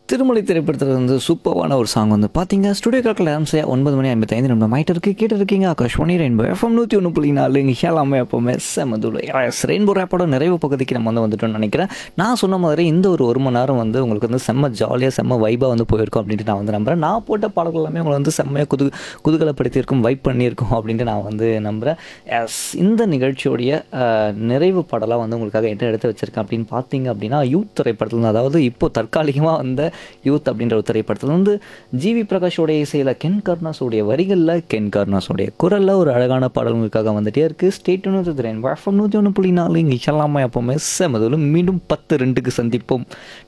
திருமலை திரைப்படத்தில் வந்து சூப்பரான ஒரு சாங் வந்து பார்த்தீங்க ஸ்டுடியோ காக்கில் ஆம்சையா ஒன்பது மணி ஐம்பத்தைந்து நிமிடம் ஆயிட்டு இருக்கு கேட்டு இருக்கீங்க ஆகாஷ்வாணி ரெயின்போ எஃப்எம் நூற்றி ஒன்று புள்ளி நாலு இங்கே எல்லாமே எப்போவுமே செமதுல எஸ் ரெயின்போ ரேப்போட நிறைவு பகுதிக்கு நம்ம வந்து வந்துட்டோம்னு நினைக்கிறேன் நான் சொன்ன மாதிரி இந்த ஒரு ஒரு மணி நேரம் வந்து உங்களுக்கு வந்து செம்ம ஜாலியாக செம்ம வைபாக வந்து போயிருக்கும் அப்படின்ட்டு நான் வந்து நம்புறேன் நான் போட்ட பாடல்கள் எல்லாமே உங்களை வந்து செம்மையாக குது குதூகலப்படுத்தியிருக்கும் வைப் பண்ணியிருக்கும் அப்படின்ட்டு நான் வந்து நம்புகிறேன் எஸ் இந்த நிகழ்ச்சியோடைய அஹ், நிறைவு பாடலாக வந்து உங்களுக்காக என்ன எடுத்து வச்சிருக்கேன் அப்படின்னு பார்த்தீங்க அப்படின்னா யூத் திரைப்படத்தில் இருந்து, அதாவது இப்போ தற்காலிகமாக வந்த யூத் அப்படின்ற ஒரு திரைப்படத்தில் வந்து ஜிவி பிரகாஷோடைய இசையில் கென் கர்னாஸோடைய வரிகளில் கென் கர்னாஸோடைய குரலில் ஒரு அழகான பாடல் உங்களுக்காக வந்துட்டே இருக்குது ஸ்டேட் ஒன்று திறன் வழக்கம் நூற்றி ஒன்று புள்ளி நாலு இங்கே எல்லாமே எப்போவுமே செமதுலும் மீண்டும் பத்து ரெண்டுக்கு சந்திப்போம்